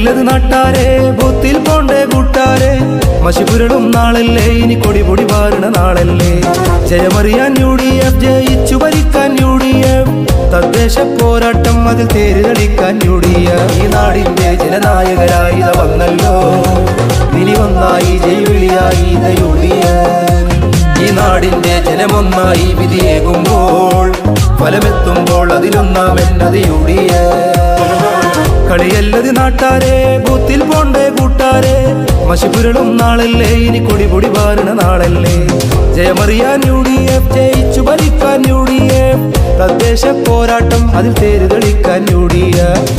കളിയല്ലത് നാട്ടാരെ ബൂത്തിൽ പോണ്ടേ കൂട്ടാരെ മഷിപുരളും നാളല്ലേ ഇനി കൊടി പൊടി വാരണ നാളല്ലേ ജയമറിയാൻ യു ഡി എഫ് ജയിച്ചു ഭരിക്കാൻ യു ഡി എഫ് തദ്ദേശ പോരാട്ടം അതിൽ തേര് കളിക്കാൻ യു ഡി എഫ് ഈ നാടിന്റെ ജനനായകരായി ഇത വന്നല്ലോ ഇനി ഒന്നായി ജൈവിളിയായി ഇത യു ഡി എഫ് ഈ നാടിന്റെ ജനമൊന്നായി വിധിയേകുമ്പോൾ ഫലമെത്തുമ്പോൾ അതിലൊന്നാമെന്നത് യു ഡി എഫ് കളിയല്ലത് നാട്ടാരെ ബൂത്തിൽ പോണ്ടേ കൂട്ടാരെ മഷിപുരളും നാളല്ലേ ഇനി കൊടി പൊടി വാരണ നാളല്ലേ ജയമറിയാൻ യു ഡി എഫ് ജയിച്ചു ഭരിക്കാൻ യു ഡി എഫ് തദ്ദേശ പോരാട്ടം അതിൽ തേര് തെളിക്കാൻ യു ഡി എഫ്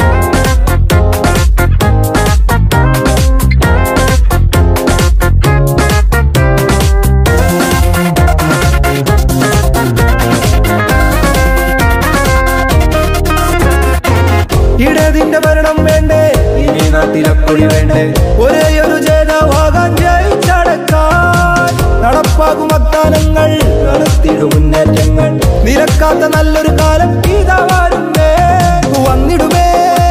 ഇടതിന്റെ ഭരണം വേണ്ടേ ഇനി നാട്ടിലക്കൊടി വേണ്ടേ ഒരേ ഒരു ജേതാവാകാൻ ജയിച്ചടക്കാൻ നടപ്പാകും വാഗ്ദാനങ്ങൾ നടത്തിയിടും മുന്നേറ്റങ്ങൾ നിരക്കാത്ത നല്ലൊരു കാലം ഇതാ വരുന്നേ വന്നിടുമേ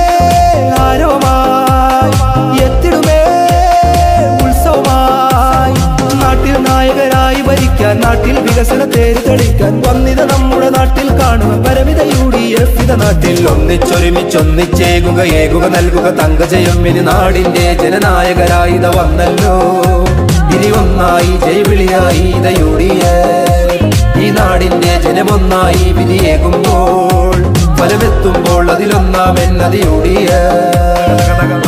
ആരവമായി എത്തിടുമേ ഉത്സവമായി നാട്ടിൽ നായകരായി ഭരിക്കാൻ നാട്ടിൽ വികസന തേര് തെളിക്കാൻ വന്നിത നമ്മുടെ നാട്ടിൽ കാണുക പരമിത യു ഡി എഫ് ഇത നാട്ടിൽ ഒന്നിച്ചൊരുമിച്ചൊന്നിച്ചേകുക ഏകുക നൽകുക തങ്കജയം ഇനി നാടിന്റെ ജനനായകരായി ഇത വന്നല്ലോ ഇനി ഒന്നായി ജൈവിളിയായി ഇത യു ഡി എഫ് ഈ നാടിന്റെ ജനമൊന്നായി വിധിയേകുമ്പോൾ ഫലമെത്തുമ്പോൾ അതിലൊന്നാമെന്നത് യു ഡി എഫ്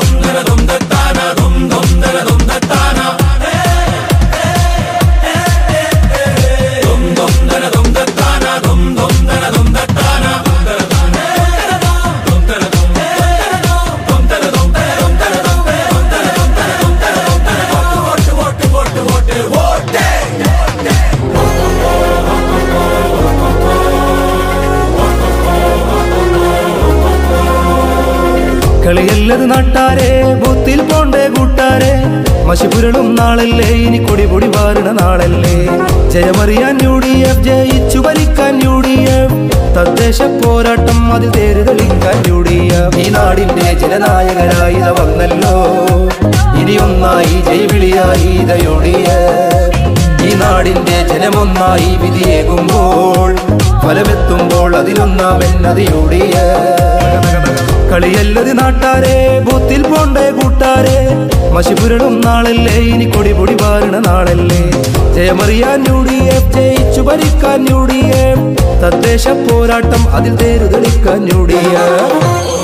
കളിയല്ലത് നാട്ടാരെ ബൂത്തിൽ പോണ്ടേ കൂട്ടാരെ മഷിപുരളും നാളല്ലേ ഇനി കൊടി പൊടി വാരണ നാളല്ലേ ജയമറിയാൻ യു ഡി എഫ് ജയിച്ചു ഭരിക്കാൻ യു ഡി എഫ് തദ്ദേശ പോരാട്ടം അതിൽ തേര് തെളിക്കാൻ യു ഡി എഫ് ഈ നാടിന്റെ ജനനായകരായി ഇത വന്നല്ലോ ഇനി ഒന്നായി ജൈവിളിയായി ഇത യു ഡി എഫ് ഈ നാടിന്റെ ജനമൊന്നായി വിധിയേകുമ്പോൾ ഫലമെത്തുമ്പോൾ അതിലൊന്നാമെന്നത് യു ഡി എഫ് കളിയല്ലത് നാട്ടാരെ ബൂത്തിൽ പോണ്ടേ കൂട്ടാരെ മഷിപുരളും നാളല്ലേ ഇനി കൊടി പൊടി വാരണ നാളല്ലേ ജയമറിയാൻ യു ഡി എഫ് ജയിച്ചു ഭരിക്കാൻ യു ഡി എഫ് തദ്ദേശ പോരാട്ടം അതിൽ തേര് തെളിക്കാൻ യു ഡി എഫ്